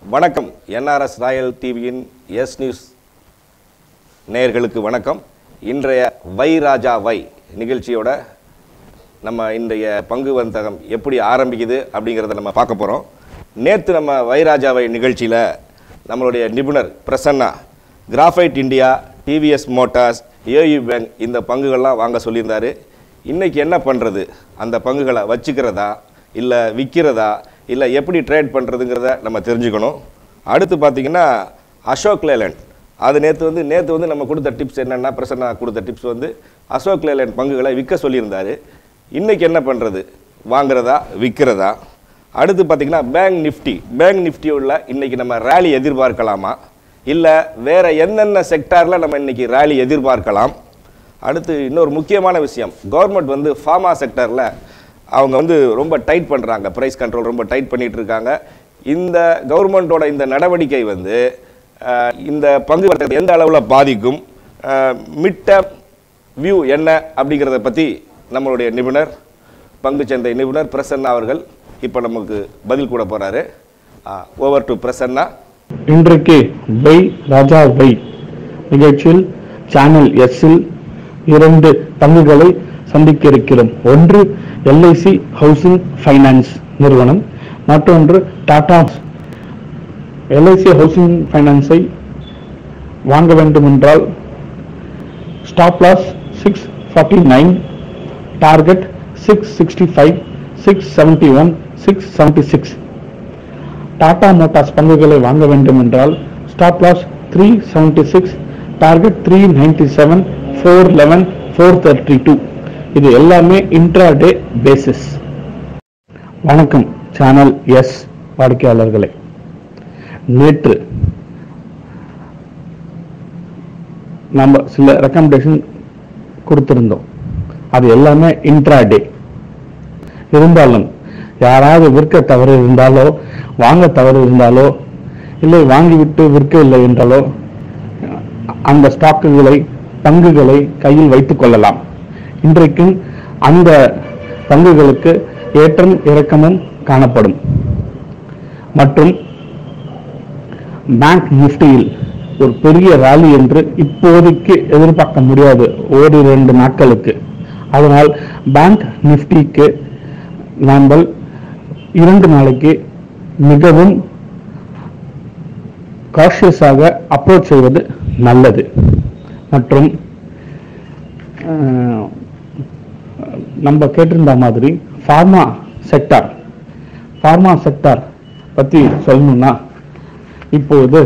வணக்கம் NRS royal டிவியின் S news நேயர்களுக்கு வணக்கம் இன்றைய வை ராஜா வை நிகழ்ச்சியோட நம்ம இன்றைய பங்கு வர்த்தகம் எப்படி ஆரம்பிக்குது அப்படிங்கிறத நம்ம பார்க்க போகிறோம் நேற்று நம்ம வை ராஜா வை நிகழ்ச்சியில் நம்மளுடைய நிபுணர் Prasanna graphite India TVS motors AU bank இந்த பங்குகள்லாம் வாங்க சொல்லியிருந்தாரு இன்னைக்கு என்ன பண்ணுறது அந்த பங்குகளை வச்சுக்கிறதா இல்லை விற்கிறதா இல்லை எப்படி ட்ரேட் பண்ணுறதுங்கிறத நம்ம தெரிஞ்சுக்கணும் அடுத்து பார்த்தீங்கன்னா அசோக் லேலண்ட் அது நேற்று வந்து நேற்று வந்து நம்ம கொடுத்த டிப்ஸ் என்னென்னா பிரசன்னா கொடுத்த டிப்ஸ் வந்து அசோக் லேலண்ட் பங்குகளை விற்க சொல்லியிருந்தாரு இன்னைக்கு என்ன பண்ணுறது வாங்குறதா விற்கிறதா அடுத்து பார்த்தீங்கன்னா பேங்க் நிஃப்டி பேங்க் நிஃப்டி உள்ள இன்னைக்கு நம்ம ரேலி எதிர்பார்க்கலாமா இல்லை வேற என்னென்ன செக்டாரில் நம்ம இன்னைக்கு ரேலி எதிர்பார்க்கலாம் அடுத்து இன்னொரு முக்கியமான விஷயம் கவர்மெண்ட் வந்து ஃபார்மா செக்டரில் அவங்க வந்து ரொம்ப டைட் பண்ணுறாங்க ப்ரைஸ் கண்ட்ரோல் ரொம்ப டைட் பண்ணிட்டு இருக்காங்க இந்த கவர்மெண்ட்டோட இந்த நடவடிக்கை வந்து அஹ், இந்த பங்கு வர்த்தகத்தை எந்த அளவில் பாதிக்கும் மிட்ட வியூ என்ன அப்படிங்கிறத பற்றி நம்மளுடைய நிபுணர் பங்குச்சந்தை நிபுணர் பிரசன்னா அவர்கள் இப்போ நமக்கு பதில் கூட போகிறாரு ஓவர் டு பிரசன்னா இன்றைக்கு வை ராஜா வை நிகழ்ச்சியில் சேனல் எஸ்ஸில் இரண்டு பங்குகளை சந்திக்க இருக்கிறோம் ஒன்று எல்ஐசி ஹவுசிங் ஃபைனான்ஸ் நிறுவனம் மற்றொன்று டாடா எல்ஐசி ஹவுசிங் ஃபைனான்ஸை வாங்க வேண்டும் என்றால் stop loss six forty nine target six sixty five six seventy one six seventy six Tata motors பங்குகளை வாங்க வேண்டும் என்றால் stop loss three seventy six target three ninety seven four eleven four thirty two இது எல்லாமே intraday basis வணக்கம் channel S வாடிக்கையாளர்களே நேற்று நம்ம சில ரெக்கமெண்டேஷன் கொடுத்திருந்தோம் அது எல்லாமே இன்ட்ராடே இருந்தாலும் யாராவது விற்க தவறு இருந்தாலோ வாங்க தவறு இருந்தாலோ இல்லை வாங்கிவிட்டு விற்கவில்லை என்றாலோ அந்த ஸ்டாக்குகளை பங்குகளை கையில் வைத்துக் கொள்ளலாம் இன்றைக்கும் அந்த பங்குகளுக்கு ஏற்றம் இறக்கமும் காணப்படும் மற்றும் பேங்க் நிஃப்டியில் ஒரு பெரிய ராலி என்று இப்போதைக்கு எதிர்பார்க்க முடியாது ஓரிரண்டு நாட்களுக்கு அதனால் பேங்க் நிஃப்டிக்கு நாங்கள் இரண்டு நாளைக்கு மிகவும் காஷியஸாக அப்ரோச் செய்வது நல்லது மற்றும் அஹ், நம்ம கேட்டிருந்த மாதிரி ஃபார்மா செக்டார் ஃபார்மா செக்டார் பற்றி சொல்லணும்னா இப்போது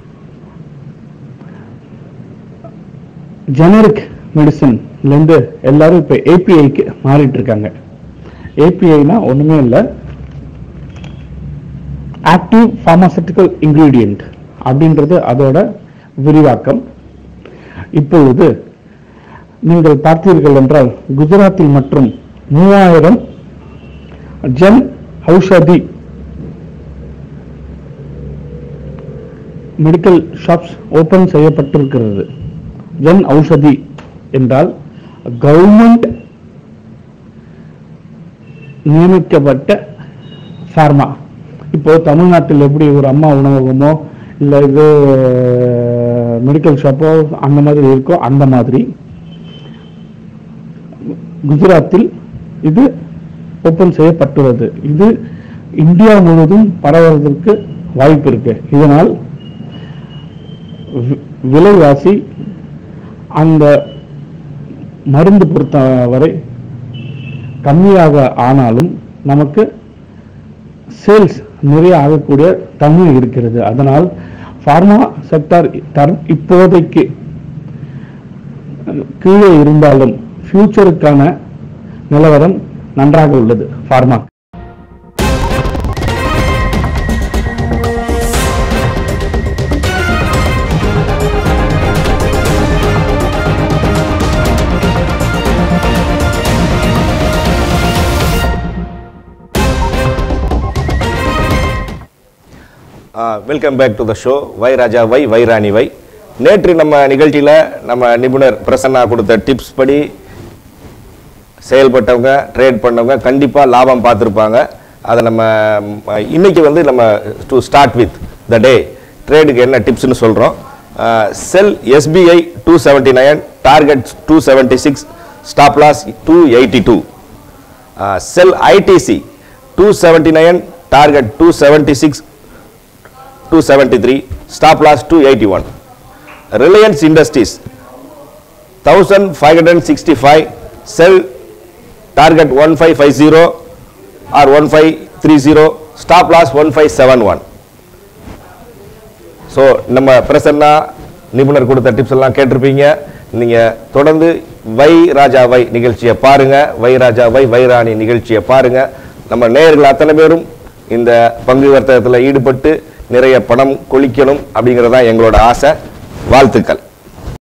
ஜெனரிக் மெடிசன்லேருந்து எல்லாரும் இப்போ ஏபிஐக்கு மாறிட்டு இருக்காங்க ஏபிஐனா ஒண்ணுமே இல்லை ஆக்டிவ் ஃபார்மாசூட்டிக்கல் இன்கிரீடியன்ட் அப்படின்றது அதோட விரிவாக்கம் இப்பொழுது நீங்கள் பார்த்தீர்கள் என்றால் குஜராத்தில் மற்றும் மூவாயிரம் Jan Aushadhi medical shops open செய்யப்பட்டிருக்கிறது ஜன் ஔஷதி என்றால் கவர்மெண்ட் நியமிக்கப்பட்ட ஃபார்மா இப்போ தமிழ்நாட்டில் எப்படி ஒரு அம்மா உணவகமோ இல்லை இது மெடிக்கல் ஷாப்போ அந்த மாதிரி இருக்கோ அந்த மாதிரி குஜராத்தில் இது ஓபன் செய்யப்பட்டுள்ளது இது இந்தியா முழுவதும் பரவுவதற்கு வாய்ப்பு இருக்கு இதனால் வி- விலைவாசி அந்த மருந்து பொறுத்தவரை கம்மியாக ஆனாலும் நமக்கு சேல்ஸ் நிறைய ஆகக்கூடிய தன்மை இருக்கிறது அதனால் ஃபார்மா செக்டார் தர் இப்போதைக்கு கீழே இருந்தாலும் ஃபியூச்சருக்கான நிலவரம் நன்றாக உள்ளது pharma welcome back to the show வை ராஜா வை வைராணி வை நேற்று நம்ம நிகழ்ச்சியில் நம்ம நிபுணர் பிரசன்னா கொடுத்த டிப்ஸ் படி செயல்பட்டவங்க ட்ரேட் பண்ணவங்க கண்டிப்பாக லாபம் பார்த்துருப்பாங்க அதை நம்ம ம், இன்னைக்கு வந்து நம்ம to start with the day ட்ரேடுக்கு என்ன டிப்ஸ்னு சொல்கிறோம் sell SBI two seventy nine target two seventy six stop loss two eighty two sell ITC two seventy nine target two seventy six two seventy three stop loss two eighty one Reliance Industries thousand five hundred sixty five sell target one five five zero or one five three zero stop loss one five seven one so நம்ம பிரசன்னா நிபுணர் கொடுத்த tips எல்லாம் கேட்டிருப்பீங்க நீங்கள் தொடர்ந்து வை ராஜா வை நிகழ்ச்சியை பாருங்க வை ராஜா வை வைராணி நிகழ்ச்சியை பாருங்க நம்ம நேயர்கள் அத்தனை பேரும் இந்த பங்கு வர்த்தகத்தில் ஈடுபட்டு நிறைய பணம் கொளிக்கணும் அப்படிங்கிறது தான் எங்களோட ஆசை வாழ்த்துக்கள்